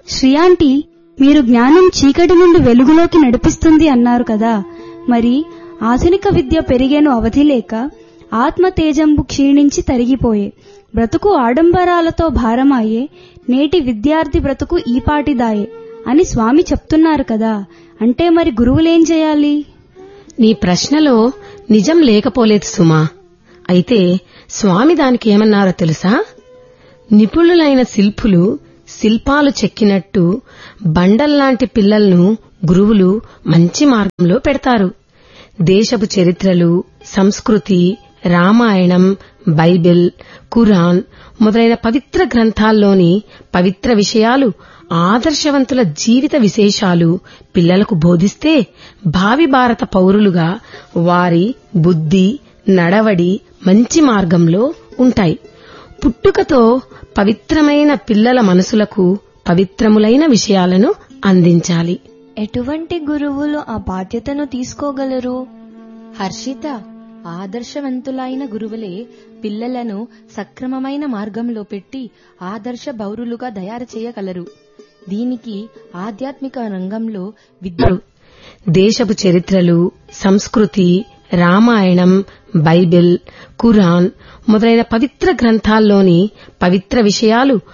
శ్రీయాంటి మీరు జ్ఞానం చీకటి నుండి వెలుగులోకి నడిపిస్తుంది అన్నారు కదా మరి ఆధునిక విద్య పెరిగేను అవధి లేక ఆత్మ తేజంబు క్షీణించి తరిగిపోయే బ్రతుకు ఆడంబరాలతో భారమాయే నేటి విద్యార్థి బ్రతుకు ఈపాటిదాయే అని స్వామి చెప్తున్నారు కదా అంటే మరి గురువులేం చేయాలి నీ ప్రశ్నలో నిజం లేకపోలేదు సుమా అయితే స్వామి దానికి ఏమన్నారో తెలుసా నిపుణులైన శిల్పులు శిల్పాలు చెక్కినట్టు బండల్లాంటి పిల్లలను గురువులు మంచి మార్గంలో పెడతారు దేశపు చరిత్రలు సంస్కృతి రామాయణం బైబిల్ ఖురాన్ మొదలైన పవిత్ర గ్రంథాల్లోని పవిత్ర విషయాలు ఆదర్శవంతుల జీవిత విశేషాలు పిల్లలకు బోధిస్తే భావి భారత పౌరులుగా వారి బుద్ధి నడవడి మంచి మార్గంలో ఉంటాయి పుట్టుకతో పవిత్రమైన పిల్లల మనసులకు పవిత్రములైన విషయాలను అందించాలి ఎటువంటి గురువులు ఆ బాధ్యతను తీసుకోగలరు హర్షిత ఆదర్శవంతులైన గురువులే పిల్లలను సక్రమమైన మార్గంలో పెట్టి ఆదర్శ బౌరులుగా తయారు చేయగలరు దీనికి ఆధ్యాత్మిక రంగంలో విద్య దేశపు చరిత్రలు సంస్కృతి రామాయణం బైబిల్ ఖురాన్ మొదలైన పవిత్ర గ్రంథాల్లోని పవిత్ర విషయాలు